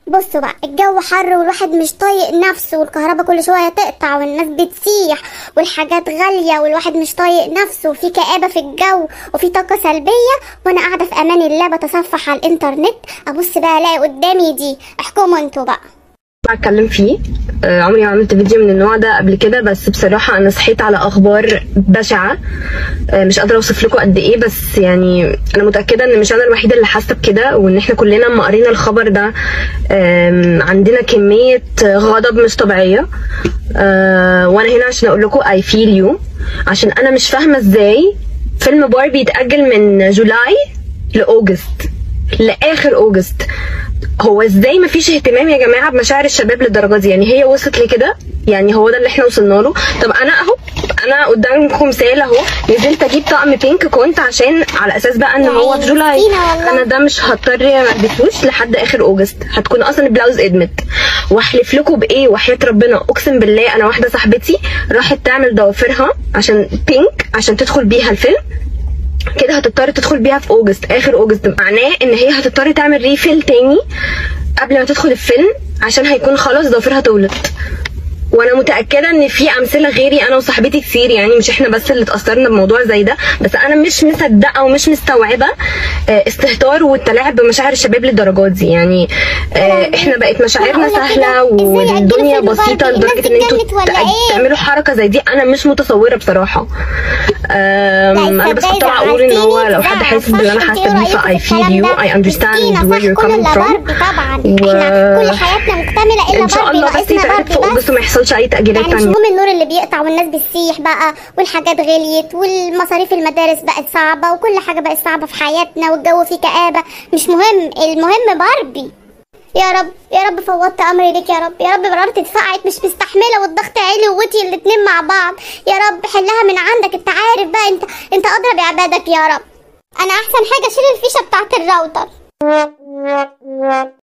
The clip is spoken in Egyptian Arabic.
بصوا بقى الجو حر والواحد مش طايق نفسه والكهرباء كل شويه تقطع والناس بتسيح والحاجات غاليه والواحد مش طايق نفسه وفي كآبه في الجو وفي طاقه سلبيه وانا قاعده في امان الله بتصفح على الانترنت ابص بقى الاقي قدامي دي احكموا انتوا بقى اتكلم فيه آه، عمري ما عملت فيديو من النوع ده قبل كده بس بصراحة أنا صحيت على أخبار بشعة آه، مش قادرة أوصف لكم قد إيه بس يعني أنا متأكدة إن مش أنا الوحيدة اللي حاسة بكده وإن إحنا كلنا لما قرينا الخبر ده آم، عندنا كمية غضب مش طبيعية آه، وأنا هنا عشان أقول لكم I feel you عشان أنا مش فاهمة إزاي فيلم باربي يتأجل من جولاي لأوجست لاخر اوجست هو ازاي مفيش اهتمام يا جماعه بمشاعر الشباب للدرجه دي يعني هي وصلت لكده يعني هو ده اللي احنا وصلنا له طب انا اهو انا قدامكم مثال اهو نزلت اجيب طقم بينك كنت عشان على اساس بقى ان يا هو عيني في جولاي مسكينة والله. انا ده مش هضطر ما البسوش لحد اخر اوجست هتكون اصلا البلاوز ادمت واحلف لكم بايه وحياه ربنا اقسم بالله انا واحده صاحبتي راحت تعمل ضوافرها عشان بينك عشان تدخل بيها الفيلم كده هتضطر تدخل بيها في اوجست اخر اوجست معناه ان هي هتضطر تعمل ريفيل تاني قبل ما تدخل الفيلم عشان هيكون خلاص ضوافرها طولت وانا متاكده ان في امثله غيري انا وصاحبتي كتير يعني مش احنا بس اللي اتاثرنا بموضوع زي ده بس انا مش مصدقه ومش مستوعبه آه، استهتار والتلاعب بمشاعر الشباب للدرجات دي يعني آه، احنا بقت مشاعرنا معقولة سهله كده؟ إزاي والدنيا أجلوا فيلم بسيطه باربي؟ لدرجه ان الناس انتوا اتجنت ولا تأ- إيه؟ تعملوا حركه زي دي انا مش متصوره بصراحه آم، انا بس كنت طالعه اقول ان هو لو حد حاسس باللي انا حاسه بيه ف I feel you I understand where you're coming from باربي طبعا و- احنا كل حياتنا مكتمله الا ان شاء باربي الله بس ناقصنا يتعرف باربي في بس اوجست وما يحصلش اي تاجيلات يعني مش تانية مهم النور اللي بيقطع والناس بتسيح بقى والحاجات غليت والمصاريف المدارس بقت صعبة وكل حاجة بقت صعبة في حياتنا والجو فيه كآبة مش مهم المهم باربي يا رب يا رب فوضت امري ليك يا رب يا رب مرارتي اتفقعت مش مستحمله والضغط عالي ووطي الاتنين مع بعض يا رب حلها من عندك انت عارف بقى انت انت ادرى بعبادك يا رب انا احسن حاجه شيل الفيشه بتاعت الراوتر